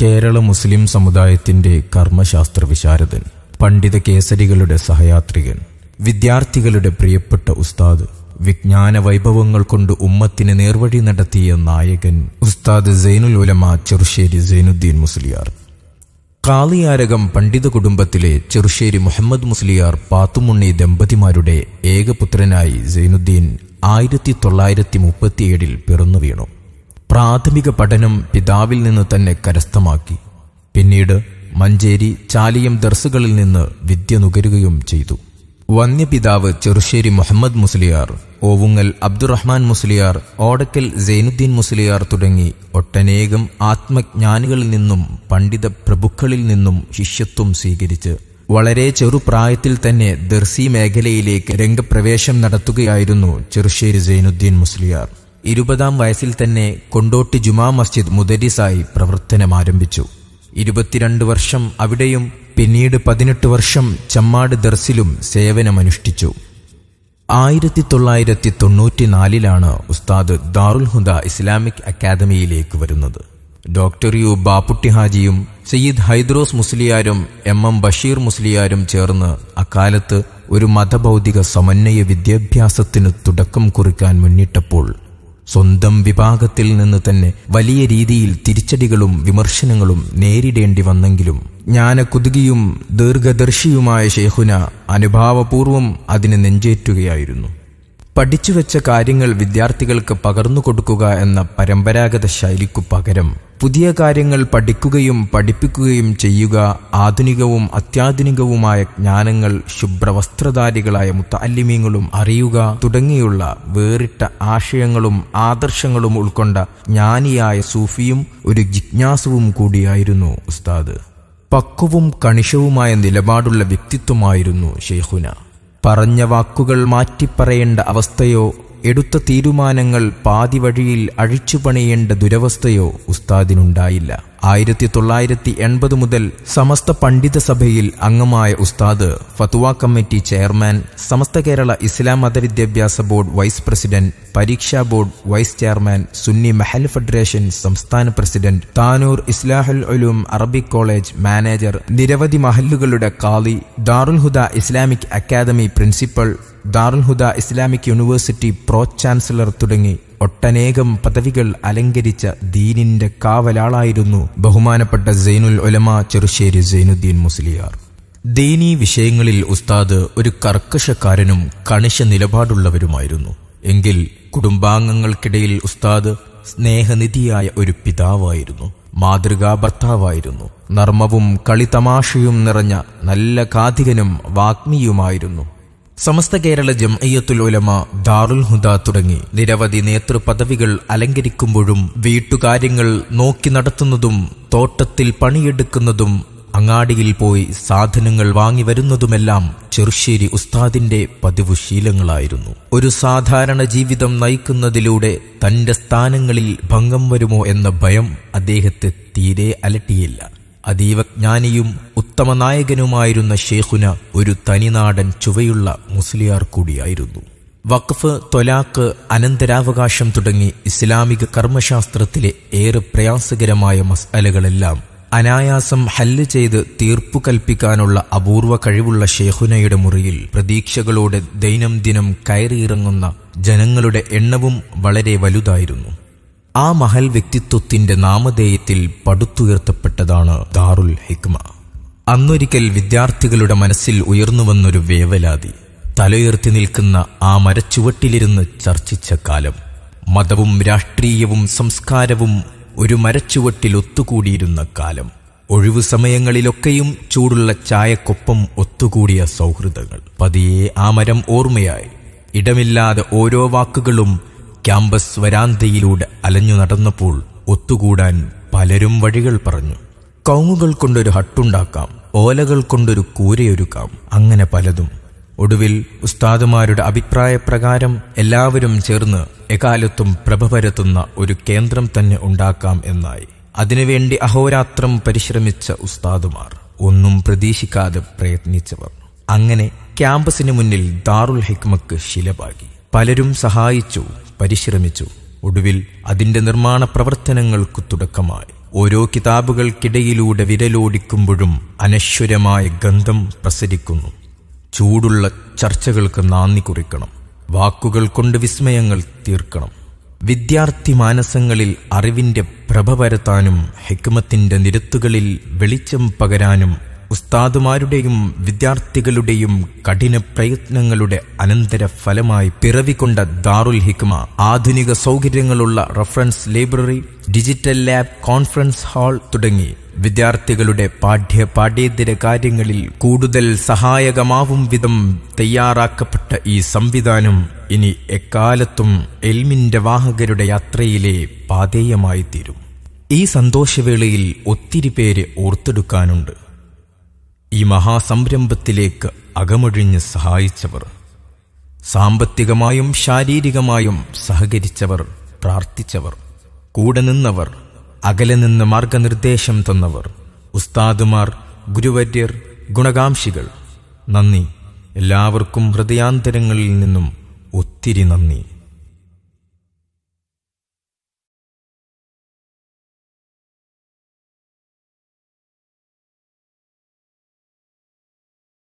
കേരള മുസ്ലിം സമുദായത്തിന്റെ കർമ്മശാസ്ത്ര വിശാരദൻ പണ്ഡിത കേസരികളുടെ സഹയാത്രികൻ വിദ്യാർത്ഥികളുടെ പ്രിയപ്പെട്ട ഉസ്താദ് വിജ്ഞാന വൈഭവങ്ങൾ കൊണ്ട് ഉമ്മത്തിന് നേർവഴി നടത്തിയ നായകൻ ഉസ്താദ് സൈനുൽ ഉലമ ചെറുശ്ശേരി സൈനുദ്ദീൻ മുസ്ലിയാർ കാളിയാരകം പണ്ഡിത കുടുംബത്തിലെ ചെറുശ്ശേരി മുഹമ്മദ് മുസ്ലിയാർ പാത്തുമുണ്ണി ദമ്പതിമാരുടെ ഏകപുത്രനായി സൈനുദ്ദീൻ ആയിരത്തി തൊള്ളായിരത്തി മുപ്പത്തിയേഴിൽ പിറന്നു വീണു പ്രാഥമിക പഠനം പിതാവിൽ നിന്ന് തന്നെ കരസ്ഥമാക്കി പിന്നീട് മഞ്ചേരി ചാലിയം ദർസുകളിൽ നിന്ന് വിദ്യ നുകരുകയും ചെയ്തു വന്യപിതാവ് ചെറുശ്ശേരി മുഹമ്മദ് മുസ്ലിയാർ ഓവുങ്ങൽ അബ്ദുറഹ്മാൻ മുസ്ലിയാർ ഓടക്കൽ സൈനുദ്ദീൻ മുസ്ലിയാർ തുടങ്ങി ഒട്ടനേകം ആത്മജ്ഞാനികളിൽ നിന്നും പണ്ഡിത പ്രഭുക്കളിൽ നിന്നും ശിഷ്യത്വം സ്വീകരിച്ച് വളരെ ചെറുപ്രായത്തിൽ തന്നെ ദർസി മേഖലയിലേക്ക് രംഗപ്രവേശം നടത്തുകയായിരുന്നു ചെറുശ്ശേരി സൈനുദ്ദീൻ മുസ്ലിയാർ ഇരുപതാം വയസ്സിൽ തന്നെ കൊണ്ടോട്ടി ജുമാ മസ്ജിദ് മുദരിസായി പ്രവർത്തനം ആരംഭിച്ചു ഇരുപത്തിരണ്ട് വർഷം അവിടെയും പിന്നീട് പതിനെട്ട് വർഷം ചമ്മാട് ദർസിലും സേവനമനുഷ്ഠിച്ചു ആയിരത്തി തൊള്ളായിരത്തി തൊണ്ണൂറ്റിനാലിലാണ് ഉസ്താദ് ദാറുൽ ഹുദ ഇസ്ലാമിക് അക്കാദമിയിലേക്ക് വരുന്നത് ഡോക്ടർ യു ബാപ്പുട്ടി ഹാജിയും സയ്യിദ് ഹൈദ്രോസ് മുസ്ലിയാരും എം എം ബഷീർ മുസ്ലിയാരും ചേർന്ന് അക്കാലത്ത് ഒരു മതഭൗതിക സമന്വയ വിദ്യാഭ്യാസത്തിന് തുടക്കം കുറിക്കാൻ മുന്നിട്ടപ്പോൾ സ്വന്തം വിഭാഗത്തിൽ നിന്ന് തന്നെ വലിയ രീതിയിൽ തിരിച്ചടികളും വിമർശനങ്ങളും നേരിടേണ്ടി വന്നെങ്കിലും ജ്ഞാനകുതുകിയും ദീർഘദർശിയുമായ ഷെയ്ഖുന അനുഭാവപൂർവം അതിന് നെഞ്ചേറ്റുകയായിരുന്നു പഠിച്ചുവെച്ച കാര്യങ്ങൾ വിദ്യാർത്ഥികൾക്ക് പകർന്നു കൊടുക്കുക എന്ന പരമ്പരാഗത ശൈലിക്കു പകരം പുതിയ കാര്യങ്ങൾ പഠിക്കുകയും പഠിപ്പിക്കുകയും ചെയ്യുക ആധുനികവും അത്യാധുനികവുമായ ജ്ഞാനങ്ങൾ ശുഭ്രവസ്ത്രധാരികളായ മുത്തല്ലിമീങ്ങളും അറിയുക തുടങ്ങിയുള്ള വേറിട്ട ആശയങ്ങളും ആദർശങ്ങളും ഉൾക്കൊണ്ട ജ്ഞാനിയായ സൂഫിയും ഒരു ജിജ്ഞാസുവും കൂടിയായിരുന്നു ഉസ്താദ് പക്വവും കണിശവുമായ നിലപാടുള്ള വ്യക്തിത്വമായിരുന്നു ഷെയ്ഖുന പറഞ്ഞ വാക്കുകൾ മാറ്റിപ്പറയേണ്ട അവസ്ഥയോ എടുത്ത തീരുമാനങ്ങൾ പാതി വഴിയിൽ അഴിച്ചുപണിയേണ്ട ദുരവസ്ഥയോ ഉസ്താദിനുണ്ടായില്ല ആയിരത്തി തൊള്ളായിരത്തി എൺപത് മുതൽ സമസ്ത പണ്ഡിത സഭയിൽ അംഗമായ ഉസ്താദ് ഫത്വ കമ്മിറ്റി ചെയർമാൻ സമസ്ത കേരള ഇസ്ലാം മതവിദ്യാഭ്യാസ ബോർഡ് വൈസ് പ്രസിഡന്റ് പരീക്ഷാ board vice chairman Sunni Mahal federation സംസ്ഥാന president Tanur Islahul Uloom Arabic college manager നിരവധി മഹല്ലുകളുടെ കാളി Darul Huda Islamic academy principal Darul Huda Islamic university pro chancellor തുടങ്ങി ഒട്ടനേകം പദവികൾ അലങ്കരിച്ച ദീനിന്റെ കാവലാളായിരുന്നു ബഹുമാനപ്പെട്ട സൈനുൽ ഒലമ ചെറുശ്ശേരി സൈനുദ്ദീൻ മുസ്ലിയാർ ദീനീ വിഷയങ്ങളിൽ ഉസ്താദ് ഒരു കർക്കശക്കാരനും കണിശ നിലപാടുള്ളവരുമായിരുന്നു എങ്കിൽ കുടുംബാംഗങ്ങൾക്കിടയിൽ ഉസ്താദ് സ്നേഹനിധിയായ ഒരു പിതാവായിരുന്നു മാതൃകാ ഭർത്താവായിരുന്നു നർമ്മവും കളിതമാശയും നിറഞ്ഞ നല്ല കാഥികനും വാഗ്മിയുമായിരുന്നു സമസ്ത കേരള ജംഅയ്യത്തുൽ ഉലമ ദാറുൽ ഹുദ തുടങ്ങി നിരവധി നേതൃപദവികൾ അലങ്കരിക്കുമ്പോഴും വീട്ടുകാര്യങ്ങൾ നോക്കി നടത്തുന്നതും തോട്ടത്തിൽ പണിയെടുക്കുന്നതും അങ്ങാടിയിൽ പോയി സാധനങ്ങൾ വാങ്ങി വരുന്നതുമെല്ലാം ചെറുശ്ശേരി ഉസ്താദിന്റെ പതിവ് ശീലങ്ങളായിരുന്നു ഒരു സാധാരണ ജീവിതം നയിക്കുന്നതിലൂടെ തന്റെ സ്ഥാനങ്ങളിൽ ഭംഗം വരുമോ എന്ന ഭയം അദ്ദേഹത്തെ തീരെ അലട്ടിയില്ല അതീവ ജ്ഞാനിയും ഉത്തമ നായകനുമായിരുന്ന ഷേഖുന ഒരു തനിനാടൻ ചുവയുള്ള മുസ്ലിയാർ കൂടിയായിരുന്നു വഖഫ് തൊലാക്ക് അനന്തരാവകാശം തുടങ്ങി ഇസ്ലാമിക കർമ്മശാസ്ത്രത്തിലെ ഏറെ പ്രയാസകരമായ മസ്അലകളെല്ലാം അനായാസം ഹല്ല് ചെയ്ത് തീർപ്പു കൽപ്പിക്കാനുള്ള അപൂർവ കഴിവുള്ള ഷേഖുനയുടെ മുറിയിൽ പ്രതീക്ഷകളോടെ ദൈനംദിനം കയറിയിറങ്ങുന്ന ജനങ്ങളുടെ എണ്ണവും വളരെ വലുതായിരുന്നു ആ മഹൽ വ്യക്തിത്വത്തിന്റെ നാമധേയത്തിൽ പടുത്തുയർത്തപ്പെട്ടതാണ് ദാറുൽ ഹിക്മ അന്നൊരിക്കൽ വിദ്യാർത്ഥികളുടെ മനസ്സിൽ ഉയർന്നുവന്നൊരു വേവലാതി തലയുയർത്തി നിൽക്കുന്ന ആ മരച്ചുവട്ടിലിരുന്ന് ചർച്ചിച്ച കാലം മതവും രാഷ്ട്രീയവും സംസ്കാരവും ഒരു മരച്ചുവട്ടിൽ ഒത്തുകൂടിയിരുന്ന കാലം ഒഴിവു സമയങ്ങളിലൊക്കെയും ചൂടുള്ള ചായക്കൊപ്പം ഒത്തുകൂടിയ സൗഹൃദങ്ങൾ പതിയെ ആ മരം ഓർമ്മയായി ഇടമില്ലാതെ ഓരോ വാക്കുകളും ക്യാമ്പസ് വരാന്തയിലൂടെ അലഞ്ഞു നടന്നപ്പോൾ ഒത്തുകൂടാൻ പലരും വഴികൾ പറഞ്ഞു കൗങ്ങുകൾ കൊണ്ടൊരു ഹട്ടുണ്ടാക്കാം ഓലകൾ കൊണ്ടൊരു കൂരയൊരുക്കാം അങ്ങനെ പലതും ഒടുവിൽ ഉസ്താദുമാരുടെ അഭിപ്രായപ്രകാരം എല്ലാവരും ചേർന്ന് എക്കാലത്തും പ്രഭ പരത്തുന്ന ഒരു കേന്ദ്രം തന്നെ ഉണ്ടാക്കാം എന്നായി അതിനുവേണ്ടി അഹോരാത്രം പരിശ്രമിച്ച ഉസ്താദുമാർ ഒന്നും പ്രതീക്ഷിക്കാതെ പ്രയത്നിച്ചവർ അങ്ങനെ ക്യാമ്പസിന് മുന്നിൽ ദാറുൽ ഹിക്മക്ക് ശിലപാകി പലരും സഹായിച്ചു പരിശ്രമിച്ചു ഒടുവിൽ അതിന്റെ നിർമ്മാണ പ്രവർത്തനങ്ങൾക്ക് തുടക്കമായി ഓരോ കിതാബുകൾക്കിടയിലൂടെ വിരലോടിക്കുമ്പോഴും അനശ്വരമായ ഗന്ധം പ്രസരിക്കുന്നു ചൂടുള്ള ചർച്ചകൾക്ക് നാന്ദി കുറിക്കണം വാക്കുകൾ കൊണ്ട് വിസ്മയങ്ങൾ തീർക്കണം വിദ്യാർത്ഥി മാനസങ്ങളിൽ അറിവിന്റെ പ്രഭ പരത്താനും ഹെക്മത്തിന്റെ നിരത്തുകളിൽ വെളിച്ചം പകരാനും ഉസ്താദുമാരുടെയും വിദ്യാർത്ഥികളുടെയും കഠിന പ്രയത്നങ്ങളുടെ അനന്തര ഫലമായി പിറവിക്കൊണ്ട ദാറുൽ ഹിക്മ ആധുനിക സൗകര്യങ്ങളുള്ള reference library digital lab conference hall തുടങ്ങി വിദ്യാർത്ഥികളുടെ പാഠ്യ പാഠ്യേതര കാര്യങ്ങളിൽ കൂടുതൽ സഹായകമാവും വിധം തയ്യാറാക്കപ്പെട്ട ഈ സംവിധാനം ഇനി എക്കാലത്തും എൽമിന്റെ വാഹകരുടെ യാത്രയിലെ പാതേയമായി തീരും ഈ സന്തോഷവേളയിൽ ഒത്തിരി പേരെ ഓർത്തെടുക്കാനുണ്ട് ഈ മഹാസംരംഭത്തിലേക്ക് അകമൊഴിഞ്ഞ് സഹായിച്ചവർ സാമ്പത്തികമായും ശാരീരികമായും സഹകരിച്ചവർ പ്രാർത്ഥിച്ചവർ കൂടെ നിന്നവർ അകലെ നിന്ന് മാർഗനിർദ്ദേശം തന്നവർ ഉസ്താദുമാർ ഗുരുവര്യർ ഗുണകാംക്ഷികൾ നന്ദി എല്ലാവർക്കും ഹൃദയാന്തരങ്ങളിൽ നിന്നും ഒത്തിരി നന്ദി